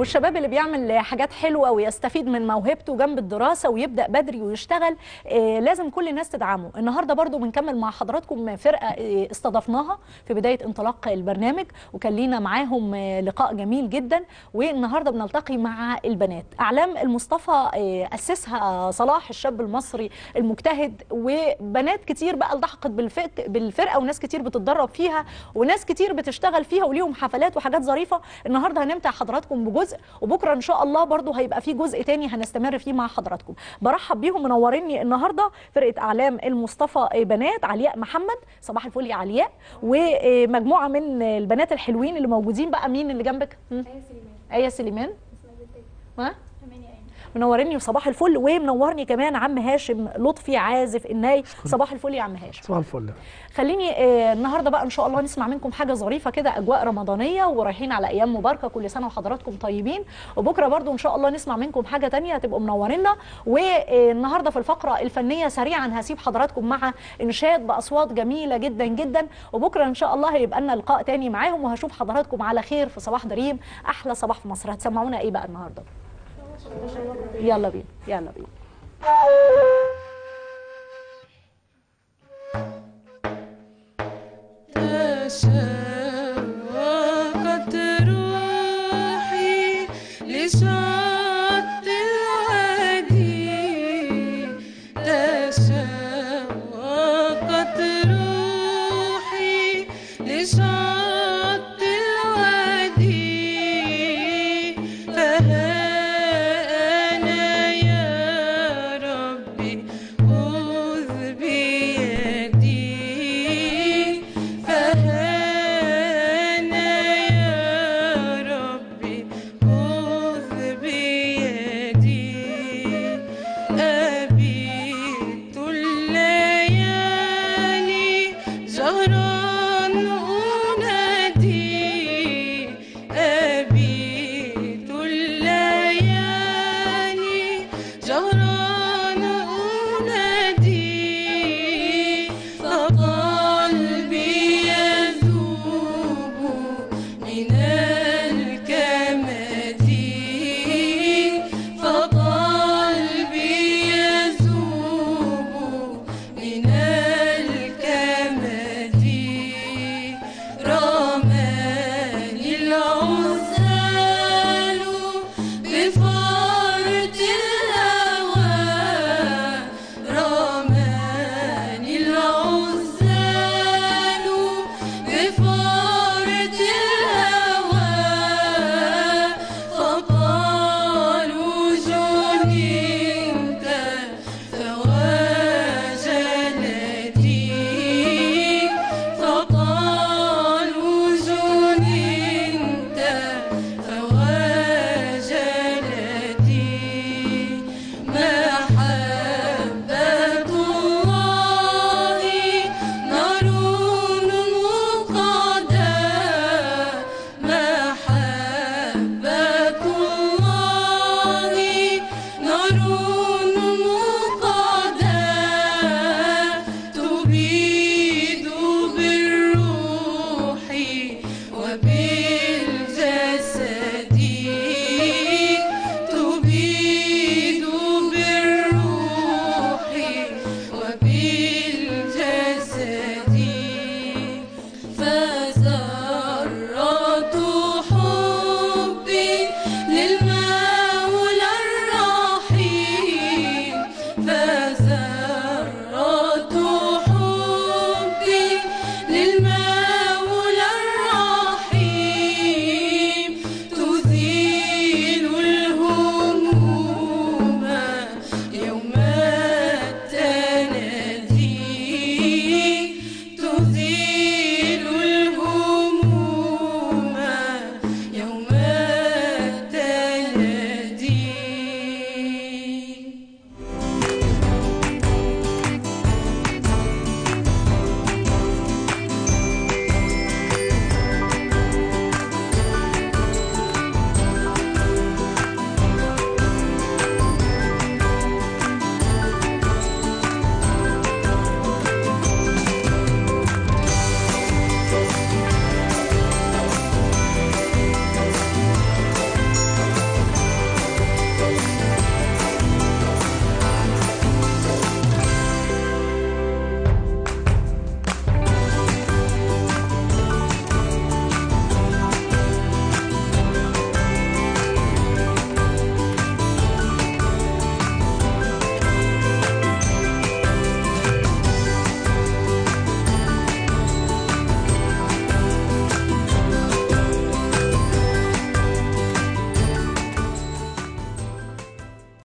والشباب اللي بيعمل حاجات حلوه ويستفيد من موهبته جنب الدراسه ويبدا بدري ويشتغل آه، لازم كل الناس تدعمه النهارده برضو بنكمل مع حضراتكم فرقه آه، استضفناها في بدايه انطلاق البرنامج وكان لينا معاهم آه، لقاء جميل جدا والنهارده بنلتقي مع البنات اعلام المصطفى آه، اسسها صلاح الشاب المصري المجتهد وبنات كتير بقى التحقت بالفك- بالفرقه وناس كتير بتتدرب فيها وناس كتير بتشتغل فيها وليهم حفلات وحاجات ظريفه النهارده هنمتع حضراتكم بجزء وبكره ان شاء الله برضو هيبقى في جزء تاني هنستمر فيه مع حضراتكم برحب بيهم منوريني النهارده فرقه اعلام المصطفى بنات علياء محمد صباح الفل يا علياء ومجموعه من البنات الحلوين اللي موجودين بقى مين اللي جنبك هم؟ ايه سليمان ها منورني وصباح الفل ومنورني كمان عم هاشم لطفي عازف الناي صباح الفل يا عم هاشم صباح الفل خليني آه، النهارده بقى ان شاء الله نسمع منكم حاجه ظريفه كده اجواء رمضانيه ورايحين على ايام مباركه كل سنه وحضراتكم طيبين وبكره برضو ان شاء الله نسمع منكم حاجه تانية هتبقوا منورينا والنهارده في الفقره الفنيه سريعا هسيب حضراتكم مع انشاد باصوات جميله جدا جدا وبكره ان شاء الله هيبقى لنا لقاء تاني معاهم وهشوف حضراتكم على خير في صباح دريم احلى صباح في مصر هتسمعونا ايه بقى النهارده يلا بينا يلا بينا تشوقت روحي لشط الوادي تشوقت روحي لشط الوادي فها أنا يا ربي خذ بيدي فهانا يا ربي خذ بيدي أبيت الليالي جهرا أنادي أبيت الليالي جهرا أنادي فقلبي يذوب من الكمد فقلبي يذوب من الكمد رماني العزال بفرط الهوى رماني العزال بفرط الهوى فقالوا جننت فوجلتي فقالوا جننت فوجلتي محبة الله نار مقدا محبة الله نار مقدا تبيد بالروح وبالجسد تبيد بالروح وبالجسد